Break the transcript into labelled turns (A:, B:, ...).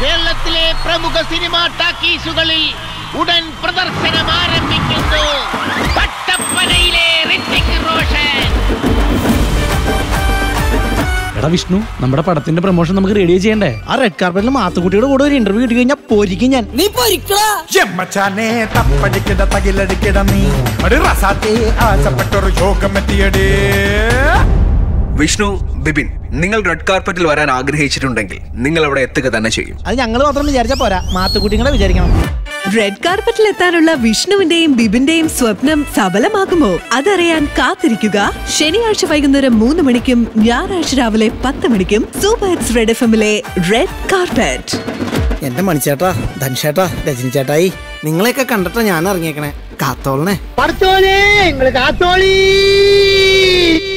A: കേരളത്തിലെ പ്രമുഖ സിനിമാ ടാക്കീസുകളിൽ ഉടൻ പ്രദർശനം ആരംഭിക്കുന്നു കട്ടപ്പനയിലെ ഋത്തിക് റോഷൻ
B: എടാ വിഷ്ണു നമ്മുടെ പടത്തിന്റെ പ്രൊമോഷൻ നമുക്ക് റെഡി ചെയ്യണ്ടേ
C: ആ റെഡ് കാർപ്പറ്റിൽ മാത്തുക്കുട്ടിയുടെ കൂടെ ഒരു ഇന്റർവ്യൂ കിട്ടി കഴിഞ്ഞാൽ പോരിക്കും ഞാൻ
D: നീ പൊരിക്കടാ
E: ചെമ്മച്ചാനെ തപ്പടിക്കിട തകിലടിക്കിട നീ ഒരു റസാത്തെ ആശപ്പെട്ടൊരു യോഗമെത്തിയടേ
F: വിഷ്ണു ബിപിൻ നിങ്ങൾ റെഡ് കാർപ്പറ്റിൽ വരാൻ ആഗ്രഹിച്ചിട്ടുണ്ടെങ്കിൽ നിങ്ങൾ അവിടെ എത്തുക തന്നെ ചെയ്യും
C: അത് ഞങ്ങൾ മാത്രം വിചാരിച്ചാ പോരാ മാത്തുക്കുട്ടിയും കൂടെ വിചാരിക്കണം
G: റെഡ് കാർപ്പറ്റിൽ എത്താനുള്ള വിഷ്ണുവിന്റെയും ബിബിന്റെയും സ്വപ്നം സഫലമാകുമോ അതറിയാൻ കാത്തിരിക്കുക ശനിയാഴ്ച വൈകുന്നേരം മൂന്ന് മണിക്കും ഞായറാഴ്ച രാവിലെ പത്ത് മണിക്കും സൂപ്പർ ഹിറ്റ്സ് റെഡ് എഫ് എമ്മിലെ റെഡ് കാർപ്പറ്റ്
C: എന്റെ മണിച്ചേട്ടാ ധൻചേട്ടാ രജനി ചേട്ടായി നിങ്ങളെയൊക്കെ കണ്ടിട്ടാ ഞാൻ ഇറങ്ങിയേക്കണേ കാത്തോളണേ
A: പഠിച്ചോലേ നിങ്ങൾ കാത്തോളീ